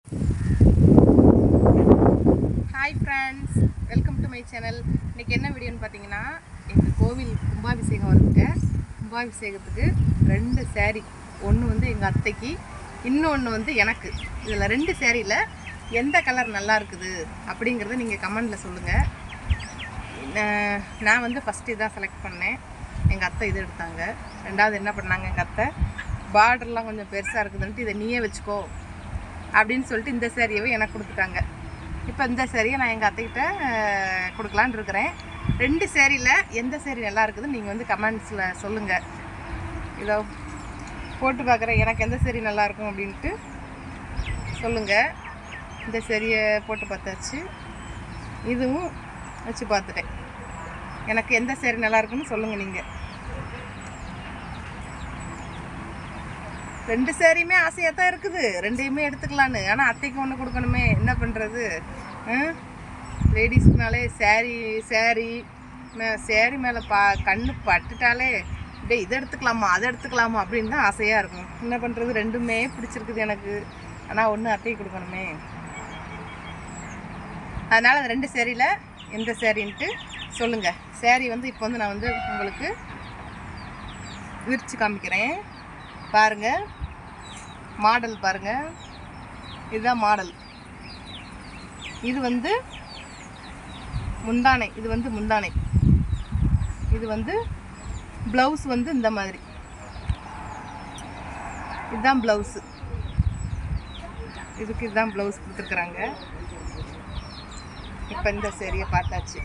hi friends welcome to my channel இன்றைக்கி என்ன வீடியோன்னு பார்த்தீங்கன்னா எங்கள் கோவில் கும்பாபிஷேகம் வருதுங்க கும்பாபிஷேகத்துக்கு ரெண்டு saree ஒன்று வந்து எங்கள் அத்தைக்கு இன்னொன்று வந்து எனக்கு இதில் ரெண்டு சேரீயில் எந்த கலர் நல்லா இருக்குது அப்படிங்கிறத நீங்கள் கமெண்டில் சொல்லுங்கள் நான் நான் வந்து ஃபஸ்ட்டு இதான் செலக்ட் பண்ணேன் எங்கள் அத்தை இது எடுத்தாங்க ரெண்டாவது என்ன பண்ணாங்க எங்கள் அத்தை பார்டர்லாம் கொஞ்சம் பெருசாக இருக்குதுன்ட்டு இதை நீயே வச்சுக்கோ அப்படின்னு சொல்லிட்டு இந்த சேரீயவே எனக்கு கொடுத்துட்டாங்க இப்போ இந்த சேரீயை நான் எங்கள் அத்தைக்கிட்ட அஹ், கொடுக்கலான்னு இருக்கிறேன் ரெண்டு சேரீயில் எந்த சேரீ நல்லா இருக்குதுன்னு நீங்கள் வந்து கமெண்ட்ஸில் சொல்லுங்கள் இதோ போட்டு பார்க்குறேன் எனக்கு எந்த சேரீ நல்லா இருக்கும் அப்படின்ட்டு சொல்லுங்கள் இந்த சேரீயை போட்டு பார்த்தாச்சு இதுவும் வச்சு பார்த்துட்டேன் எனக்கு எந்த சேரீ நல்லா இருக்குன்னு சொல்லுங்கள் நீங்கள் ரெண்டு சேரீயுமே ஆசையாக தான் இருக்குது ரெண்டையுமே எடுத்துக்கலான்னு ஆனால் அத்தைக்கு ஒன்று கொடுக்கணுமே என்ன பண்ணுறது லேடிஸ்க்குனாலே சேரீ சேரீ சேரீ மேலே பா கண்ணு பட்டுட்டாலே டேய் இதை எடுத்துக்கலாமா அதை எடுத்துக்கலாமா அப்படின்னு தான் ஆசையாக இருக்கும் என்ன பண்ணுறது ரெண்டுமே பிடிச்சிருக்குது எனக்கு ஆனால் ஒன்று அத்தைக்கு கொடுக்கணுமே அதனால் அந்த ரெண்டு சேரீயில் எந்த சேரீன்ட்டு சொல்லுங்கள் சேரீ வந்து இப்போ வந்து நான் வந்து உங்களுக்கு விரித்து காமிக்கிறேன் பாருங்கள் மாடல் பாருங்கள் இதுதான் மாடல் இது வந்து முந்தானை இது வந்து முந்தானை இது வந்து ப்ளவுஸ் வந்து இந்த மாதிரி இதுதான் ப்ளவுஸு இதுக்கு இதுதான் ப்ளவுஸ் கொடுத்துருக்குறாங்க இப்போ இந்த சேரீயை பார்த்தாச்சு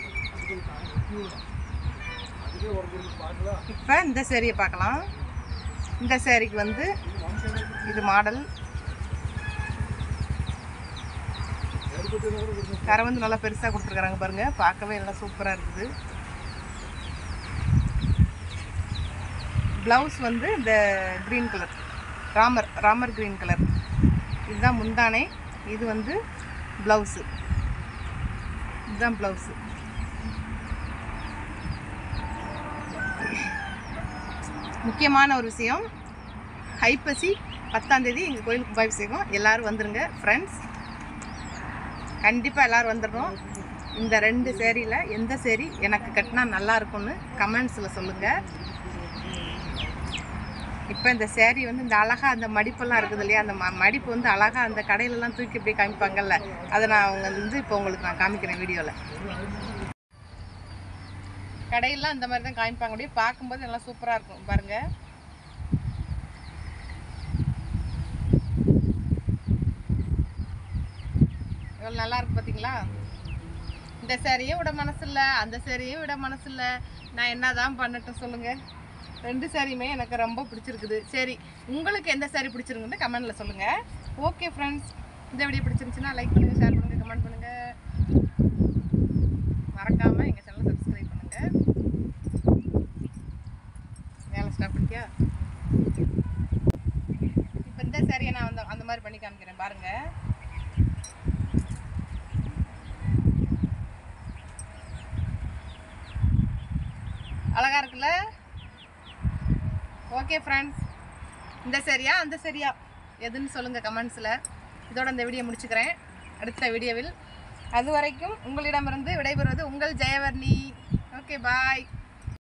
இப்போ இந்த சேரீயை பார்க்கலாம் இந்த சேரீக்கு வந்து இது மாடல் கரை வந்து நல்லா பெருசாக கொடுத்துருக்குறாங்க பாருங்க பார்க்கவே நல்லா சூப்பராக இருக்குது ப்ளவுஸ் வந்து இந்த green colour Ramar Ramar green colour இதுதான் முந்தானை இது வந்து ப்ளவுஸு இதுதான் ப்ளவுஸு முக்கியமான ஒரு விஷயம் ஐப்பசி பத்தாம் தேதி எங்கள் கோயில் கும்பாபிஷேகம் எல்லாரும் வந்துருங்க ஃப்ரெண்ட்ஸ் கண்டிப்பாக எல்லாரும் வந்துடணும் இந்த ரெண்டு சேரீயில் எந்த சேரீ எனக்கு கட்டினா நல்லா இருக்கும்னு கமெண்ட்ஸில் சொல்லுங்கள் இப்போ இந்த சேரீ வந்து இந்த அழகாக அந்த மடிப்பெல்லாம் இருக்குது இல்லையா அந்த ம- மடிப்பு வந்து அழகாக அந்த கடையிலலாம் தூக்கி இப்படி காமிப்பாங்கல்ல அதை நான் அவங்க வந்து இப்போ உங்களுக்கு நான் காமிக்கிறேன் வீடியோவில் கடையெல்லாம் இந்த மாதிரி தான் காமிப்பாங்க அப்படியே பார்க்கும்போது நல்லா சூப்பராக இருக்கும் பாருங்க எவ்வளோ நல்லா இருக்கு பார்த்தீங்களா இந்த சேரீயும் விட மனசு இல்லை அந்த சேரீயும் விட மனசு இல்லை நான் என்னதான் பண்ணட்டும் சொல்லுங்க ரெண்டு சாரியுமே எனக்கு ரொம்ப பிடிச்சிருக்குது சரி உங்களுக்கு எந்த சாரி பிடிச்சிருக்குன்னு கமெண்ட்ல சொல்லுங்க ஓகே ஃப்ரெண்ட்ஸ் இந்த வீடியோ பிடிச்சிருந்துச்சுன்னா லைக் பண்ணுங்க ஷேர் பண்ணுங்க கமெண்ட் பண்ணுங்க மறக்காம எங்க சேனலை சப்ஸ்கிரைப் பண்ணுங்க வேலை ஸ்டாப் பண்ணிட்டியா இப்போ இந்த சாரியை நான் வந்து அந்த மாதிரி பண்ணி காமிக்கிறேன் பாருங்க அழகா இருக்குல்ல ஓகே ஃப்ரெண்ட்ஸ் இந்த சரியா அந்த சரியா எதுன்னு சொல்லுங்கள் கமெண்ட்ஸில் இதோட இந்த வீடியோ முடிச்சுக்கிறேன் அடுத்த வீடியோவில் அது வரைக்கும் உங்களிடமிருந்து விடைபெறுவது உங்கள் ஜெயவர்ணி ஓகே பாய்